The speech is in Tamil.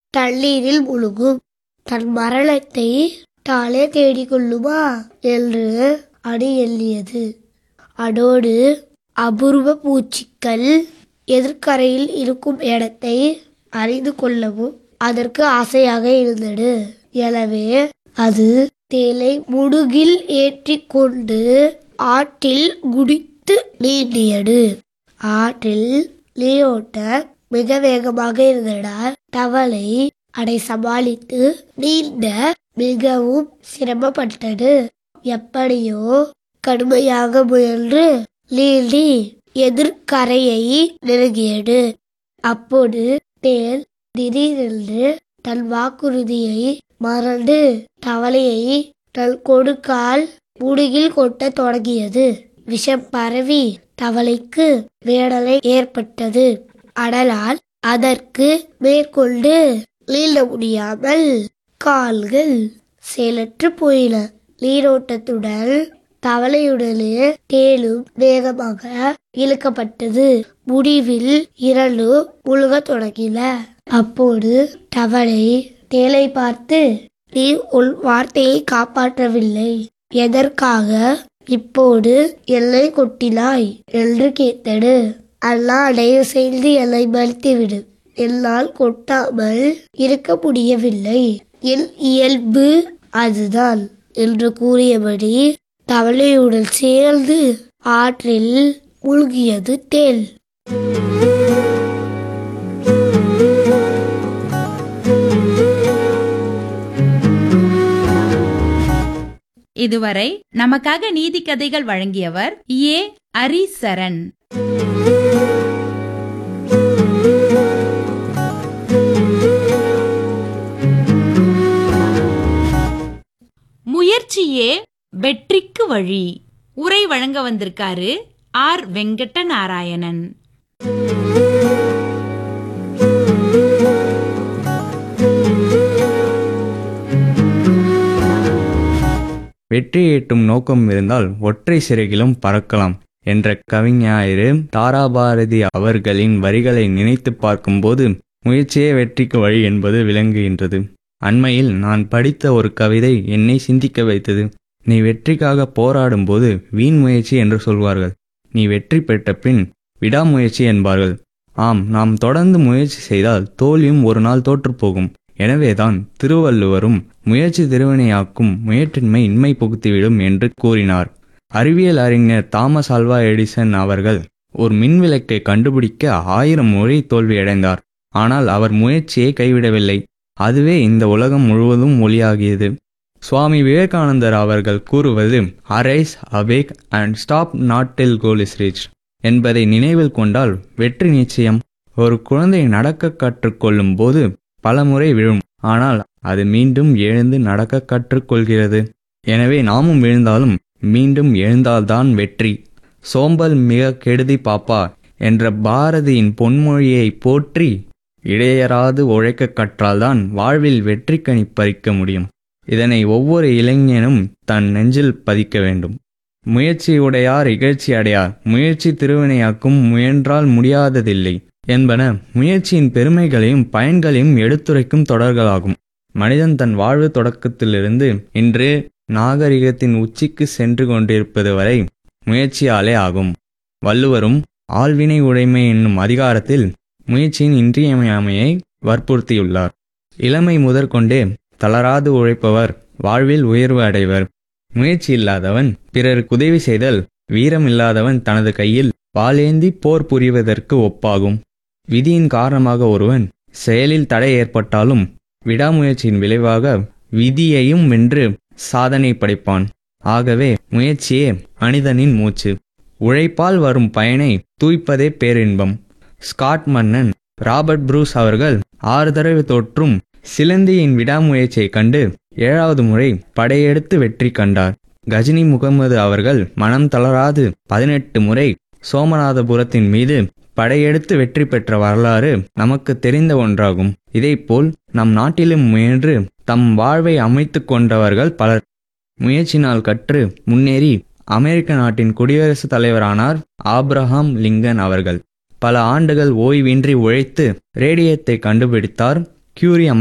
தண்ணீரில் முழுகும் தன் மரணத்தை தானே தேடிக்கொள்ளுமா என்று அணி எண்ணியது அதோடு அபூர்வ பூச்சிகள் எதிர்க்கரையில் இருக்கும் இடத்தை அறிந்து கொள்ளவும் அதற்கு ஆசையாக இருந்தது எனவே அது தேலை முடுகில் ஏற்றிக்கொண்டு ஆற்றில் குடித்து நீந்தியது ஆற்றில் நீரோட்டம் மிக வேகமாக இருந்ததால் தவளை அதை சமாளித்து நீந்த மிகவும் சிரமப்பட்டது எப்படியோ கடுமையாக முயன்று நீந்தி எதிர்கரையை நெருங்கியது அப்போது தேல் திடீரென்று தன் வாக்குறுதியை மறந்து தவளையை தன் கொடுக்கால் முடுகில் கொட்டத் தொடங்கியது விஷம் பரவி தவளைக்கு வேடலை ஏற்பட்டது அடலால் அதற்கு மேற்கொண்டு நீள முடியாமல் கால்கள் செயலற்று போயின நீரோட்டத்துடன் தவளையுடனே தேலும் வேகமாக இழுக்கப்பட்டது முடிவில் இரண்டு முழுகத் தொடங்கின அப்போது தவளை தேலை பார்த்து நீ உன் வார்த்தையை காப்பாற்றவில்லை எதற்காக இப்போது எல்லை கொட்டினாய் என்று கேட்டது அல்லா தயவு செய்து என்னை மறுத்துவிடு என்னால் கொட்டாமல் இருக்க முடியவில்லை என் இயல்பு அதுதான் என்று கூறியபடி தவளையுடன் சேர்ந்து ஆற்றில் மூழ்கியது தேல் இதுவரை நமக்காக நீதி கதைகள் வழங்கியவர் ஏ அரிசரண் முயற்சியே வெற்றிக்கு வழி உரை வழங்க வந்திருக்காரு ஆர் வெங்கட்ட நாராயணன் வெற்றி ஈட்டும் நோக்கம் இருந்தால் ஒற்றை சிறகிலும் பறக்கலாம் என்ற கவிஞாயிறு தாராபாரதி அவர்களின் வரிகளை நினைத்து பார்க்கும்போது முயற்சியே வெற்றிக்கு வழி என்பது விளங்குகின்றது அண்மையில் நான் படித்த ஒரு கவிதை என்னை சிந்திக்க வைத்தது நீ வெற்றிக்காக போராடும்போது வீண் முயற்சி என்று சொல்வார்கள் நீ வெற்றி பெற்ற பின் விடாமுயற்சி என்பார்கள் ஆம் நாம் தொடர்ந்து முயற்சி செய்தால் தோல்வியும் ஒரு நாள் தோற்றுப்போகும் எனவேதான் திருவள்ளுவரும் முயற்சி திருவினையாக்கும் முயற்றின்மை இன்மை புகுத்திவிடும் என்று கூறினார் அறிவியல் அறிஞர் தாமஸ் ஆல்வா எடிசன் அவர்கள் ஒரு மின்விளக்கை கண்டுபிடிக்க ஆயிரம் முறை தோல்வியடைந்தார் ஆனால் அவர் முயற்சியை கைவிடவில்லை அதுவே இந்த உலகம் முழுவதும் ஒளியாகியது சுவாமி விவேகானந்தர் அவர்கள் கூறுவது arise awake and stop not till goal is reach என்பதை நினைவில் கொண்டால் வெற்றி நிச்சயம் ஒரு குழந்தை நடக்க கற்றுக்கொள்ளும் போது பலமுறை விழும் ஆனால் அது மீண்டும் எழுந்து நடக்க கற்றுக்கொள்கிறது எனவே நாமும் விழுந்தாலும் மீண்டும் எழுந்தால்தான் வெற்றி சோம்பல் மிக கெடுதி பாப்பா என்ற பாரதியின் பொன்மொழியை போற்றி இடையராது உழைக்க கற்றால்தான் வாழ்வில் வெற்றி கனி பறிக்க முடியும் இதனை ஒவ்வொரு இளைஞனும் தன் நெஞ்சில் பதிக்க வேண்டும் முயற்சி உடையார் இகழ்ச்சி அடையார் முயற்சி திருவினையாக்கும் முயன்றால் முடியாததில்லை என்பன முயற்சியின் பெருமைகளையும் பயன்களையும் எடுத்துரைக்கும் தொடர்களாகும் மனிதன் தன் வாழ்வு தொடக்கத்திலிருந்து இன்று நாகரிகத்தின் உச்சிக்கு சென்று கொண்டிருப்பது வரை முயற்சியாலே ஆகும் வள்ளுவரும் ஆழ்வினை உடைமை என்னும் அதிகாரத்தில் முயற்சியின் இன்றியமையாமையை வற்புறுத்தியுள்ளார் இளமை முதற்கொண்டே தளராது உழைப்பவர் வாழ்வில் உயர்வு அடைவர் முயற்சி இல்லாதவன் பிறருக்கு உதவி செய்தல் வீரம் இல்லாதவன் தனது கையில் வாளேந்தி போர் புரிவதற்கு ஒப்பாகும் விதியின் காரணமாக ஒருவன் செயலில் தடை ஏற்பட்டாலும் விடாமுயற்சியின் விளைவாக விதியையும் வென்று சாதனை படைப்பான் ஆகவே முயற்சியே மனிதனின் மூச்சு உழைப்பால் வரும் பயனை தூய்ப்பதே பேரின்பம் ஸ்காட் மன்னன் ராபர்ட் ப்ரூஸ் அவர்கள் ஆறு தடவை தோற்றும் சிலந்தியின் விடாமுயற்சியைக் கண்டு ஏழாவது முறை படையெடுத்து வெற்றி கண்டார் கஜினி முகமது அவர்கள் மனம் தளராது பதினெட்டு முறை சோமநாதபுரத்தின் மீது படையெடுத்து வெற்றி பெற்ற வரலாறு நமக்கு தெரிந்த ஒன்றாகும் இதேபோல் நம் நாட்டிலும் முயன்று தம் வாழ்வை அமைத்து கொண்டவர்கள் பலர் முயற்சினால் கற்று முன்னேறி அமெரிக்க நாட்டின் குடியரசுத் தலைவரானார் ஆப்ரஹாம் லிங்கன் அவர்கள் பல ஆண்டுகள் ஓய்வின்றி உழைத்து ரேடியத்தை கண்டுபிடித்தார் கியூரி